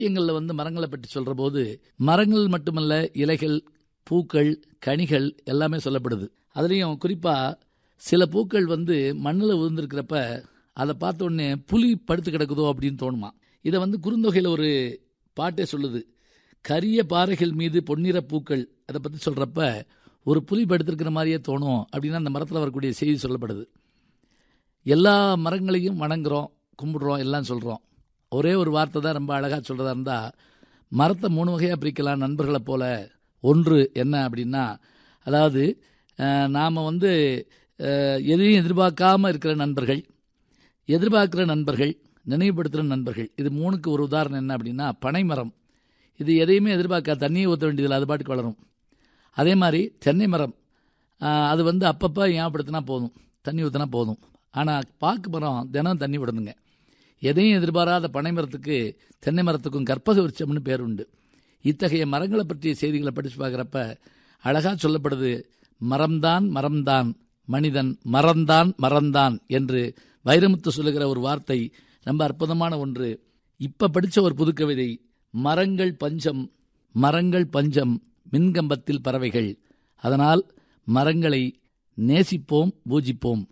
எங்களில் வந்து மரங்களை பற்றி சொல்கிற போது மரங்கள் மட்டுமல்ல இலைகள் பூக்கள் கனிகள் எல்லாமே சொல்லப்படுது அதுலேயும் குறிப்பாக சில பூக்கள் வந்து மண்ணில் விழுந்திருக்கிறப்ப அதை பார்த்த உடனே புலி படுத்து கிடக்குதோ அப்படின்னு தோணுமா இதை வந்து குறுந்தொகையில் ஒரு பாட்டே சொல்லுது கரிய பாறைகள் மீது பொன்னிற பூக்கள் அதை பற்றி சொல்கிறப்ப ஒரு புலி படுத்திருக்கிற மாதிரியே தோணும் அப்படின்னு அந்த மரத்தில் வரக்கூடிய செய்தி சொல்லப்படுது எல்லா மரங்களையும் வணங்குறோம் கும்பிடுறோம் எல்லாம் சொல்கிறோம் ஒரே ஒரு வார்த்தை தான் ரொம்ப அழகாக சொல்கிறதா இருந்தால் மரத்தை மூணு வகையாக பிரிக்கலாம் நண்பர்களை போல ஒன்று என்ன அப்படின்னா அதாவது நாம் வந்து அஹ், எதையும் எதிர்பார்க்காம இருக்கிற நண்பர்கள் எதிர்பார்க்குற நண்பர்கள் நினைவுபடுத்துகிற நண்பர்கள் இது மூணுக்கு ஒரு உதாரணம் என்ன அப்படின்னா பனைமரம் இது எதையுமே எதிர்பார்க்க தண்ணியை ஊற்ற வேண்டியதில்லை அது பாட்டுக்கு வளரும் அதே மாதிரி தென்னை மரம் ஆஹ், அது வந்து அப்பப்போ ஞாபகப்படுத்தினா போதும் தண்ணி ஊற்றினா போதும் ஆனால் பாக்கு மரம் தினம் தண்ணி விடணுங்க எதையும் எதிர்பாராத பனை மரத்துக்கு தென்னை மரத்துக்கும் கற்பக விருட்சம்னு பேர் உண்டு இத்தகைய மரங்களை பற்றிய செய்திகளை படித்து பார்க்குறப்ப அழகாக சொல்லப்படுது மரம்தான் மரம்தான் மனிதன் மறந்தான் மறந்தான் என்று வைரமுத்து சொல்லுகிற ஒரு வார்த்தை ரொம்ப அற்புதமான ஒன்று இப்ப படிச்ச ஒரு புதுக்கவிதை மரங்கள் பஞ்சம் மரங்கள் பஞ்சம் மின்கம்பத்தில் பறவைகள் அதனால் மரங்களை நேசிப்போம் பூஜிப்போம்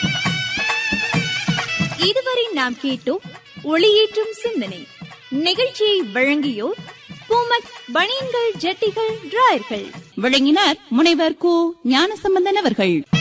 இதுவரை நாம் கேட்டோம் ஒளியேற்றும் சிந்தனை நிகழ்ச்சியை வழங்கியோர் பூமக் பனியன்கள் ஜட்டிகள் டிராயர்கள் விளங்கினார் முனைவர் கு ஞானசம்பந்தன் அவர்கள்